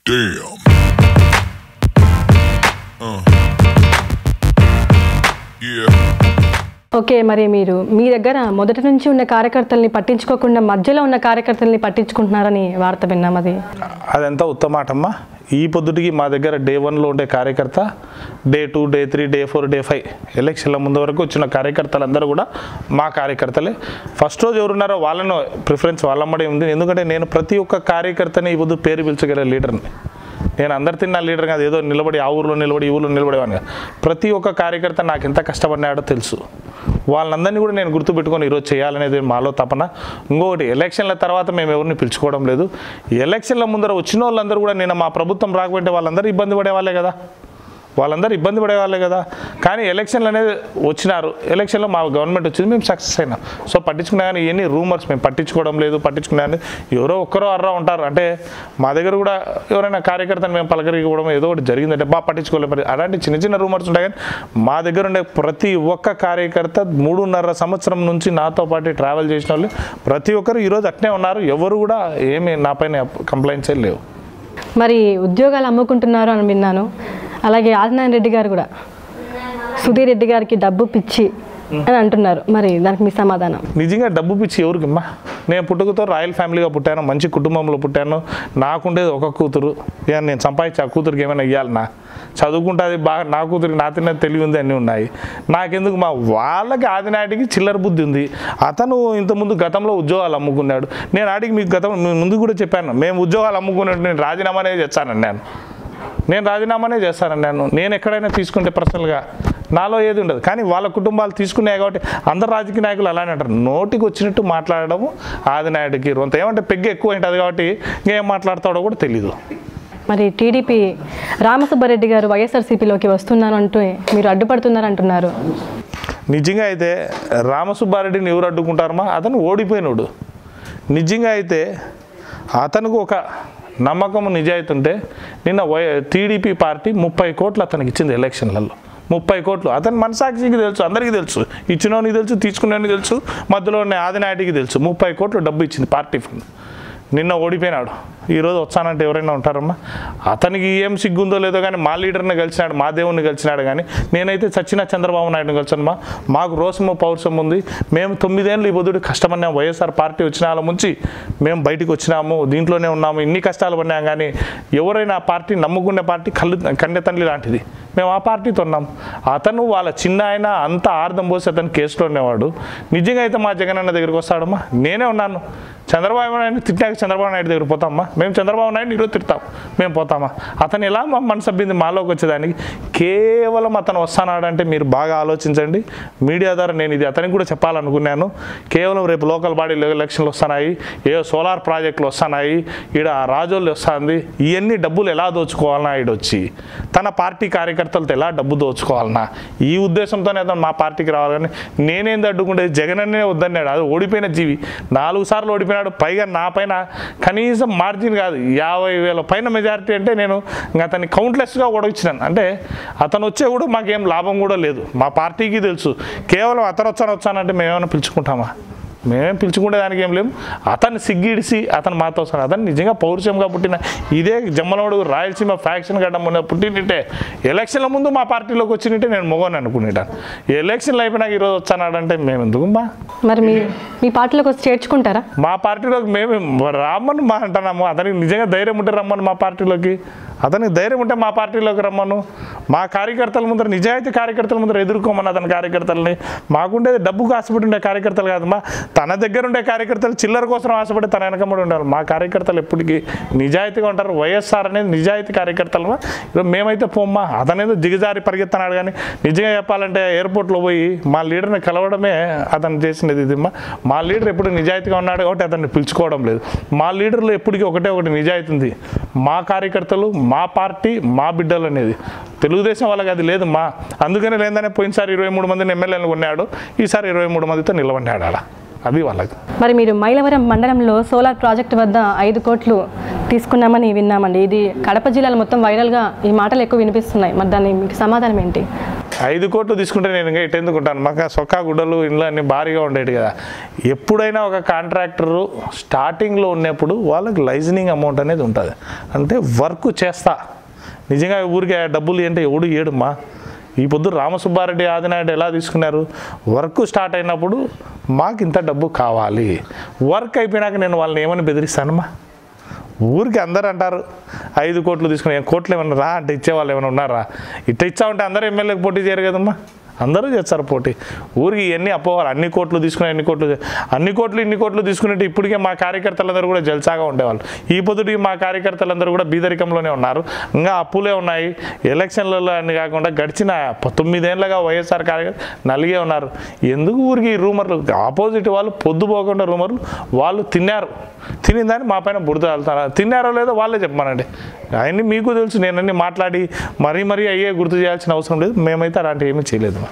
Damn. Uh. Yeah. Okay మరి మీరు మీ దగ్గర మొదటి నుంచి ఉన్న కార్యకర్తల్ని పట్టించుకోకుండా మధ్యలో ఉన్న కార్యకర్తల్ని పట్టించుకుంటున్నారని వార్త విన్నాం అది అదంతా ఉత్తమాటమ్మా ఈ పొద్దుటికి మా దగ్గర డే వన్లో ఉండే కార్యకర్త day two day three day four day five ఎలక్షన్ల ముందు వరకు వచ్చిన కార్యకర్తలందరూ కూడా మా కార్యకర్తలే ఫస్ట్ రోజు ఎవరున్నారో వాళ్ళను ప్రిఫరెన్స్ వాళ్ళమ్మడే ఉంది ఎందుకంటే నేను ప్రతి ఒక్క కార్యకర్తని ఈ పొద్దు పేరు పిలిచగల లీడర్ని నేను అందరి తిన్న లీడర్ కాదు ఏదో నిలబడి ఆ ఊర్లో నిలబడి ఈ ఊర్లో నిలబడేవాడిని కాదు. ప్రతి ఒక్క కార్యకర్త నాకు ఎంత కష్టపడినాడో తెలుసు వాళ్ళందరినీ కూడా నేను గుర్తుపెట్టుకొని ఈరోజు చేయాలనేది మాలో తపన ఇంకొకటి ఎలక్షన్ల తర్వాత మేము ఎవరిని పిలుచుకోవడం లేదు ఎలక్షన్ల ముందర వచ్చిన వాళ్ళందరూ కూడా నేను మా ప్రభుత్వం రాకపోతే వాళ్ళందరూ ఇబ్బంది పడే వాళ్ళే కదా వాళ్ళందరూ ఇబ్బంది పడేవాళ్ళే కదా కానీ ఎలక్షన్లు అనేది వచ్చినారు ఎలక్షన్లో మా గవర్నమెంట్ వచ్చింది మేము సక్సెస్ అయినాం సో పట్టించుకున్నా కానీ ఇవన్నీ రూమర్స్ మేము పట్టించుకోవడం లేదు పట్టించుకున్నా కానీ ఎవరో ఒక్కరో అర్రా ఉంటారు అంటే మా దగ్గర కూడా ఎవరైనా కార్యకర్తను మేము పలకరివ్వడం ఏదో ఒకటి జరిగిందంటే బాగా పట్టించుకోలేదు మరి అలాంటి చిన్న చిన్న రూమర్స్ ఉంటాయి కానీ మా దగ్గర ఉండే ప్రతి ఒక్క కార్యకర్త మూడున్నర సంవత్సరం నుంచి నాతో పాటు ట్రావెల్ చేసిన వాళ్ళు ప్రతి ఒక్కరు ఈరోజు అట్నే ఉన్నారు ఎవరు కూడా ఏమి నా పైన కంప్లైంట్స్ ఏం లేవు మరి ఉద్యోగాలు అమ్ముకుంటున్నారు అని విన్నాను అలాగే ఆదినారాయణ రెడ్డి గారు కూడా సుధీర్ రెడ్డి గారికి డబ్బు పిచ్చి అని అంటున్నారు మరి దానికి మీ సమాధానం నిజంగా డబ్బు పిచ్చి ఎవరికిమ్మా నేను పుట్టుకతో రాయల్ ఫ్యామిలీగా పుట్టాను మంచి కుటుంబంలో పుట్టాను నాకుండేది ఒక కూతురు ఇక నేను సంపాదించి ఆ కూతురికి ఏమైనా ఇవ్వాలన్నా చదువుకుంటుంది బాగా నా కూతురికి నా తిన్న తెలివి ఉంది అన్నీ ఉన్నాయి నాకెందుకు మా వాళ్ళకి ఆదినాటికి చిల్లర బుద్ధి ఉంది అతను ఇంతకుముందు గతంలో ఉద్యోగాలు అమ్ముకున్నాడు నేను ఆడికి మీకు గతం మీ ముందు కూడా చెప్పాను మేము ఉద్యోగాలు అమ్ముకున్నట్టు నేను రాజీనామానే చేస్తానండి నేను నేను రాజీనామానే చేస్తానండి నేను నేను ఎక్కడైనా తీసుకుంటే పర్సనల్గా నాలో ఏది ఉండదు కానీ వాళ్ళ కుటుంబాలు తీసుకున్నాయి కాబట్టి అందరు రాజకీయ నాయకులు అలానే అంటారు నోటికి వచ్చినట్టు మాట్లాడడము ఆదినాయుడికి రొంత ఏమంటే పెగ్గు ఎక్కువ ఉంటుంది కాబట్టి ఇంకేం మాట్లాడతాడో కూడా తెలీదు మరి టీడీపీ రామసుబ్బారెడ్డి గారు వైఎస్ఆర్సీపీలోకి వస్తున్నాను అంటూ మీరు అడ్డుపడుతున్నారు అంటున్నారు నిజంగా అయితే రామసుబ్బారెడ్డిని ఎవరు అడ్డుకుంటారమ్మా అతను ఓడిపోయినాడు నిజంగా అయితే అతనికి ఒక నమ్మకం నిజాయితీ ఉంటే నిన్న వై టీడీపీ పార్టీ ముప్పై కోట్లు అతనికి ఇచ్చింది ఎలక్షన్లలో ముప్పై కోట్లు అతని మనసాక్షికి తెలుసు అందరికీ తెలుసు ఇచ్చినోనికి తెలుసు తీసుకునేవానికి తెలుసు మధ్యలో ఉన్న ఆదినాటికి తెలుసు ముప్పై కోట్లు డబ్బు ఇచ్చింది పార్టీ ఫండ్ నిన్న ఓడిపోయినాడు ఈరోజు వచ్చానంటే ఎవరైనా ఉంటారమ్మా అతనికి ఏం సిగ్గుందో లేదో కానీ మా లీడర్ని కలిసినాడు మా దేవుణ్ణి కలిసినాడు కానీ నేనైతే చచ్చిన చంద్రబాబు నాయుడుని కలిసాను మా మాకు రోసము పౌరుషం ఉంది మేము తొమ్మిదేళ్ళు ఈ బుద్ధుడు కష్టపడినాం వైఎస్ఆర్ పార్టీ వచ్చిన వాళ్ళ ముంచి మేము బయటికి వచ్చినాము దీంట్లోనే ఉన్నాము ఇన్ని కష్టాలు పడినాం కానీ ఎవరైనా ఆ పార్టీ నమ్ముకునే పార్టీ కళ్ళు కన్నె తల్లి లాంటిది మేము ఆ పార్టీతో ఉన్నాం అతను వాళ్ళ చిన్న ఆయన అంత ఆర్ధం పోసి అతను కేసులో ఉండేవాడు నిజంగా అయితే మా జగన్ అన్న దగ్గరికి వస్తాడమ్మా నేనే ఉన్నాను చంద్రబాబు నాయుడు తిట్టాక చంద్రబాబు నాయుడు దగ్గర పోతామా మేము చంద్రబాబు నాయుడు ఈరోజు తిడతాం మేము పోతామా అతను ఎలా మా మనసు సబ్బింది మాలోకి వచ్చేదానికి కేవలం అతను వస్తానాడంటే మీరు బాగా ఆలోచించండి మీడియా ద్వారా నేను ఇది అతనికి కూడా చెప్పాలనుకున్నాను కేవలం రేపు లోకల్ బాడీ ఎలక్షన్లు వస్తున్నాయి ఏ సోలార్ ప్రాజెక్టులు వస్తున్నాయి ఈడ రాజోళ్ళు వస్తుంది ఇవన్నీ డబ్బులు ఎలా దోచుకోవాలన్నా ఈడ వచ్చి తన పార్టీ కార్యకర్తలతో ఎలా డబ్బు దోచుకోవాలన్నా ఈ ఉద్దేశంతోనే అతను మా పార్టీకి రావాలని నేనేం అడ్డుకుంటేది జగన్ అనే వద్దన్నాడు అది ఓడిపోయిన జీవి నాలుగు సార్లు ఓడిపోయినాడు పైగా నా పైన కనీసం మార్జిన్ కాదు యాభై వేల పైన మెజారిటీ అంటే నేను ఇంకా అతన్ని కౌంట్లెస్గా ఓడవిచ్చినాను అంటే అతను వచ్చే కూడా మాకేం లాభం కూడా లేదు మా పార్టీకి తెలుసు కేవలం అతను వచ్చాను వచ్చానంటే మేమేమైనా పిలుచుకుంటామా మేమేం పిలుచుకునే దానికి ఏం లేము అతన్ని సిగ్గిడిసి అతను మాతో వస్తాడు అతను నిజంగా పౌరుషంగా పుట్టిన ఇదే జమ్మలవాడు రాయలసీమ ఫ్యాక్షన్ గడ్డ మొన్న పుట్టినింటే ఎలక్షన్ల ముందు మా పార్టీలోకి వచ్చినట్టే నేను మొగని అనుకునేటాను ఎలక్షన్లు అయిపోయినాక ఈరోజు వచ్చానాడంటే మేము ఎందుకు మా మరి మీ మీ పార్టీలోకి వచ్చి చేర్చుకుంటారా మా పార్టీలోకి మేము రమ్మని మా అంటున్నాము అతనికి నిజంగా ధైర్యం ఉంటే రమ్మని మా పార్టీలోకి అతనికి ధైర్యం ఉంటే మా పార్టీలోకి రమ్మను మా కార్యకర్తల ముందర నిజాయితీ కార్యకర్తల ముందర ఎదుర్కోమని అతని కార్యకర్తల్ని మాకుండేది డబ్బుకు ఆశపడి ఉండే కార్యకర్తలు కాదమ్మా తన దగ్గర ఉండే కార్యకర్తలు చిల్లర కోసం ఆశపడి తన వెనకబడి ఉండాలి మా కార్యకర్తలు ఎప్పటికీ నిజాయితీగా ఉంటారు వైఎస్ఆర్ అనేది నిజాయితీ కార్యకర్తలు ఈరోజు మేమైతే పోమ్మా అతనేదో దిగజారి పరిగెత్తనాడు కానీ నిజంగా చెప్పాలంటే ఎయిర్పోర్ట్లో పోయి మా లీడర్ని కలవడమే అతను చేసినది ఇదిమ్మా మా లీడర్ ఎప్పుడు నిజాయితీగా ఉన్నాడు కాబట్టి అతన్ని పిలుచుకోవడం లేదు మా లీడర్లో ఎప్పటికీ ఒకటే ఒకటి నిజాయితీ ఉంది మా కార్యకర్తలు మా పార్టీ మా బిడ్డలు అనేది తెలుగుదేశం వాళ్ళకి అది లేదు మా అందుకనే లేదనే పోయినసారి ఇరవై మూడు మందిని ఎమ్మెల్యేలు కొన్నాడు ఈసారి ఇరవై మూడు మందితో నిలబడినాడు ఆడ అది వాళ్ళకి మరి మీరు మైలవరం మండలంలో సోలార్ ప్రాజెక్టు వద్ద ఐదు కోట్లు తీసుకున్నామని విన్నామండి ఇది కడప జిల్లాలో మొత్తం వైరల్గా ఈ మాటలు ఎక్కువ వినిపిస్తున్నాయి మరి దాన్ని మీకు సమాధానం ఏంటి ఐదు కోట్లు తీసుకుంటే నేను ఇంకా ఇటు ఎందుకుంటాను మాకు ఆ సొక్కా గుడ్డలు ఇండ్లు అన్ని భారీగా ఉండేవి కదా ఎప్పుడైనా ఒక కాంట్రాక్టరు స్టార్టింగ్లో ఉన్నప్పుడు వాళ్ళకి లైజనింగ్ అమౌంట్ అనేది ఉంటుంది అంటే వర్క్ చేస్తా నిజంగా ఊరికే డబ్బులు ఏంటి ఎవడు ఏడుమ్మా ఈ పొద్దు రామసుబ్బారెడ్డి ఆదినాయుడు ఎలా తీసుకున్నారు వర్క్ స్టార్ట్ అయినప్పుడు మాకు ఇంత డబ్బు కావాలి వర్క్ అయిపోయినాక నేను వాళ్ళని ఏమని బెదిరిస్తానమ్మా ఊరికి అందరు అంటారు ఐదు కోట్లు తీసుకుని "ఏం కోట్లు ఏమన్నా రా అంటే ఇచ్చేవాళ్ళు ఏమైనా ఉన్నారా ఇట్ట ఇచ్చామంటే అందరూ ఎమ్మెల్యేకి పోటీ చేయరు కదమ్మా అందరూ చేస్తారు పోటీ ఊరికి ఎన్ని అపోవాలి అన్ని కోట్లు తీసుకుని ఎన్ని కోట్లు అన్ని కోట్లు ఇన్ని కోట్లు తీసుకునేట్టు ఇప్పటికే మా కార్యకర్తలందరూ కూడా జల్సాగా ఉండేవాళ్ళు ఈ పొద్దుటికి మా కార్యకర్తలందరూ కూడా బీదరికంలోనే ఉన్నారు ఇంకా అప్పులే ఉన్నాయి ఎలక్షన్లలో అన్ని కాకుండా గడిచిన ప- తొమ్మిదేళ్లుగా వైఎస్ఆర్ కార్యకర్త నలిగే ఉన్నారు ఎందుకు ఊరికి ఈ రూమర్లు ఆపోజిట్ వాళ్ళు పొద్దుపోకుండా రూమర్లు వాళ్ళు తిన్నారు తినిందని మా పైన బురద వెళ్తారు తిన్నారో లేదో వాళ్ళే చెప్పమనండి అవన్నీ మీకు తెలుసు నేనన్నీ మాట్లాడి మరీ మరీ అయ్యే గుర్తు చేయాల్సిన అవసరం లేదు మేమైతే అలాంటివి ఏమీ చేయలేదు